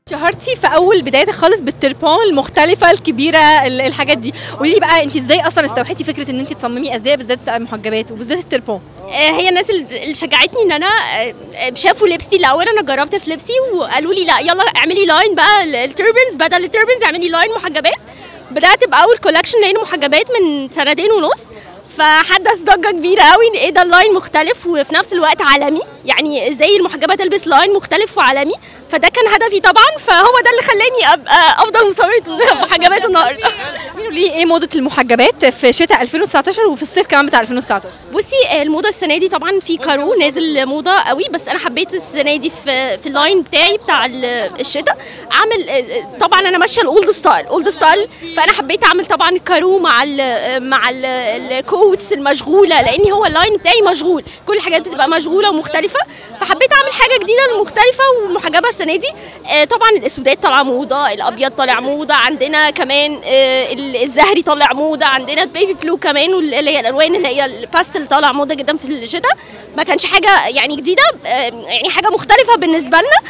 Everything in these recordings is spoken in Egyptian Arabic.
شهرتي في اول بدايتك خالص بالتربون المختلفه الكبيره ال- الحاجات دي قولي لي بقى انت ازاي اصلا استوحيتي فكره ان انت تصممي ازياء بالذات محجبات وبالذات التربون آه، هي الناس اللي اللي شجعتني ان انا آه، آه، شافوا لبسي الاول انا جربت في لبسي وقالوا لي لا يلا اعملي لاين بقى التربنز بدل التربنز اعملي لاين محجبات بدات باول كولكشن لاين محجبات من سنتين ونص فحدث ضجه كبيره قوي ان ايه ده اللاين مختلف وفي نفس الوقت عالمي يعني ازاي المحجبه تلبس لاين مختلف وعالمي فده كان هدفي طبعا فهو ده اللي خلاني ابقى افضل مصممه محجبات النهارده ياسمين قولي لي ايه موضه المحجبات في شتاء 2019 وفي الصيف كمان بتاع 2019 بصي آه، الموضه السنه دي طبعا في كارو نازل موضه قوي بس انا حبيت السنه دي في في اللاين بتاعي بتاع ال- الشتاء اعمل آه، آه، طبعا انا ماشيه الاولد ستايل اولد ستايل فانا حبيت اعمل طبعا الكارو مع ال مع ال- الكوتس المشغوله لان هو اللاين بتاعي مشغول كل الحاجات بتبقى مشغوله ومختلفه فحبيت اعمل حاجه جديده مختلفه ومحجبه السنه دي آه، طبعا الاسودات طالعه موضه الابيض طالع موضه عندنا كمان آه، ال- الزهري طالع موضه عندنا البيبي بلو كمان واللي هي الالوان اللي هي الباستل طالع موضه جدا في الشتاء ما كانش حاجه يعني جديده آه، يعني حاجه مختلفه بالنسبه لنا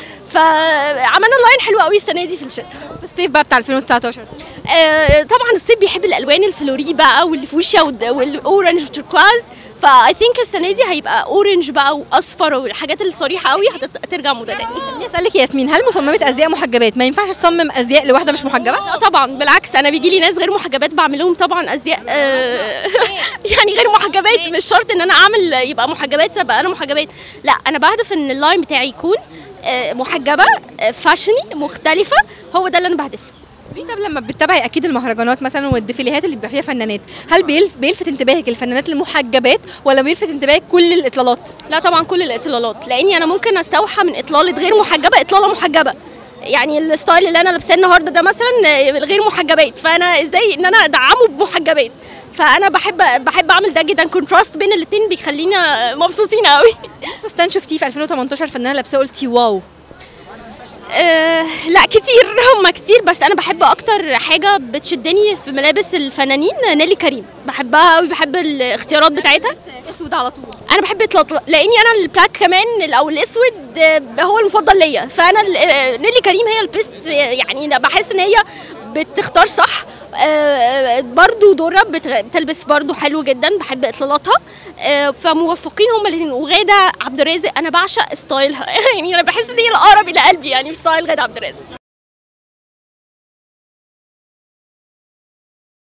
فعملنا لاين حلو قوي السنه دي في الشتاء في الصيف بقى بتاع 2019 آه، طبعا الصيف بيحب الالوان الفلوري بقى والفوشيا والد- والاورنج والتركواز فاي ثينك السنه دي هيبقى اورنج بقى واصفر والحاجات الصريحه قوي هترجع موضه تاني خليني اسالك يا ياسمين هل مصممه ازياء محجبات ما ينفعش تصمم ازياء لواحده مش محجبه لا طبعا بالعكس انا بيجي لي ناس غير محجبات بعمل لهم طبعا ازياء آه، يعني غير محجبات مش شرط ان انا اعمل يبقى محجبات سبق انا محجبات لا انا بهدف ان اللاين بتاعي يكون آه، محجبه آه، فاشني مختلفه هو ده اللي انا بهدفه قولي طب لما بتتابعي اكيد المهرجانات مثلا والديفيليهات اللي بيبقى فيها فنانات هل بيلف بيلفت انتباهك الفنانات المحجبات ولا بيلفت انتباهك كل الاطلالات لا طبعا كل الاطلالات لاني انا ممكن استوحى من اطلاله غير محجبه اطلاله محجبه يعني الستايل اللي انا لابساه النهارده ده مثلا آه، غير محجبات فانا ازاي ان انا ادعمه بمحجبات فانا بحب بحب اعمل ده جدا كونتراست بين الاثنين بيخلينا مبسوطين قوي فستان شفتيه في 2018 فنانه لابسه قلتي واو أه لا كتير هم كتير بس انا بحب اكتر حاجه بتشدني في ملابس الفنانين نيلي كريم بحبها قوي بحب الاختيارات بتاعتها اسود على طول انا بحب اطلق لاني انا البلاك كمان او الاسود آه، هو المفضل ليا فانا ال- آه، نيلي كريم هي البيست آه، يعني أنا بحس ان هي بتختار صح آه، برضو دورة بت- بتلبس برضو حلو جدا بحب اطلالاتها آه، فموفقين هما الاثنين وغادة عبد الرازق انا بعشق ستايلها يعني انا بحس ان هي الاقرب الى قلبي يعني ستايل غادة عبد الرازق